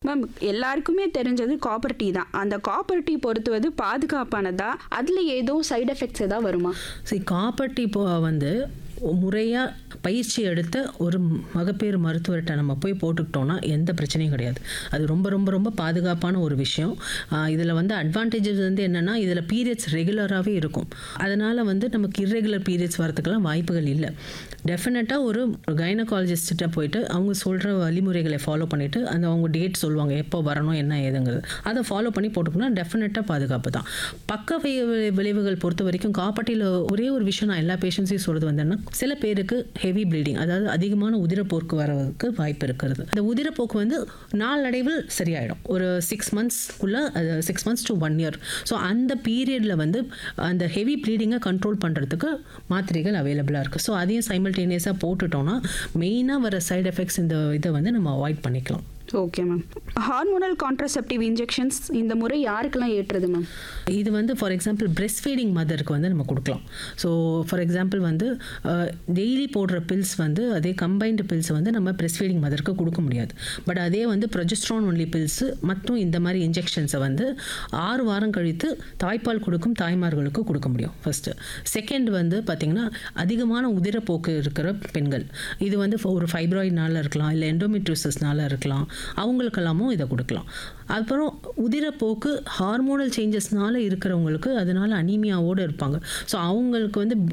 ma'am எல்லாருக்குமே தெரிஞ்சது copper tea தான் அந்த காப்பர் டீ பொறுத்துவது பாதுகாப்பானதா அதில் ஏதோ சைடு எஃபெக்ட்ஸ் ஏதாவது வருமா சரி காப்பர் டீ இப்போ வந்து முறையாக பயிற்சி எடுத்த ஒரு மகப்பேறு மருத்துவர்கிட்ட நம்ம போய் போட்டுக்கிட்டோம்னா எந்த பிரச்சனையும் கிடையாது அது ரொம்ப ரொம்ப ரொம்ப பாதுகாப்பான ஒரு விஷயம் இதில் வந்து அட்வான்டேஜஸ் வந்து என்னென்னா இதில் பீரியட்ஸ் ரெகுலராகவே இருக்கும் அதனால் வந்து நமக்கு இர்ரெகுலர் பீரியட்ஸ் வரதுக்கெல்லாம் வாய்ப்புகள் இல்லை டெஃபினட்டாக ஒரு கைனகாலஜிஸ்ட்ட போயிட்டு அவங்க சொல்கிற வழிமுறைகளை ஃபாலோ பண்ணிவிட்டு அந்த அவங்க டேட் சொல்லுவாங்க எப்போ வரணும் என்ன ஏதுங்கிறது அதை ஃபாலோ பண்ணி போட்டுக்கணும் டெஃபினட்டாக பாதுகாப்பு தான் பக்க வி- விளைவுகள் பொறுத்த வரைக்கும் காப்பாட்டியில் ஒரே ஒரு விஷயம் நான் எல்லா பேஷண்ட்ஸையும் சொல்கிறது வந்து என்ன சில பேருக்கு ஹெவி ப்ளீடிங் அதாவது அதிகமான உதிரப்போக்கு வரதுக்கு வாய்ப்பு இருக்கிறது அந்த உதிரப்போக்கு வந்து நாளடைவில் சரியாயிடும் ஒரு சிக்ஸ் மந்த்ஸ்க்குள்ள அது six months to one year so அந்த பீரியடில் வந்து அந்த ஹெவி ப்ளீடிங்கை கண்ட்ரோல் பண்ணுறதுக்கு மாத்திரைகள் அவைலபிளாக இருக்குது ஸோ அதையும் சைமல்டேனியஸாக போட்டுட்டோம்னா மெயினாக வர சைடு எஃபெக்ட்ஸ் இந்த இதை வந்து நம்ம அவாய்ட் பண்ணிக்கலாம் okay ma'am hormonal contraceptive injections இந்த முறை யாருக்கெல்லாம் ஏற்றுறது மேம் இது வந்து ஃபார் எக்ஸாம்பிள் பிரெஸ்ட் ஃபீடிங் மதருக்கு வந்து நம்ம கொடுக்கலாம் ஸோ ஃபார் எக்ஸாம்பிள் வந்து டெய்லி போடுற பில்ஸ் வந்து அதே கம்பைன்டு பில்ஸ் வந்து நம்ம பிரெஸ்ட் ஃபீடிங் மதருக்கு கொடுக்க முடியாது பட் அதே வந்து ப்ரொஜெஸ்ட்ரான் ஒன்லி பில்ஸு மற்றும் இந்த மாதிரி இன்ஜெக்ஷன்ஸை வந்து ஆறு வாரம் கழித்து தாய்ப்பால் கொடுக்கும் தாய்மார்களுக்கு கொடுக்க முடியும் ஃபஸ்ட்டு செகண்ட் வந்து பார்த்திங்கன்னா அதிகமான உதிரப்போக்கு இருக்கிற பெண்கள் இது வந்து ஒரு ஃபைப்ராய்ட்னால இருக்கலாம் இல்லை எண்டோமெட்ரியோசஸ்னால இருக்கலாம் அவங்களுக்கெல்லாமும் இதை கொடுக்கலாம் அப்புறம் உதிரப்போக்கு ஹார்மோனல் சேஞ்சஸ்னால இருக்கிறவங்களுக்கு அதனால அனீமியாவோடு இருப்பாங்க ஸோ அவங்களுக்கு வந்து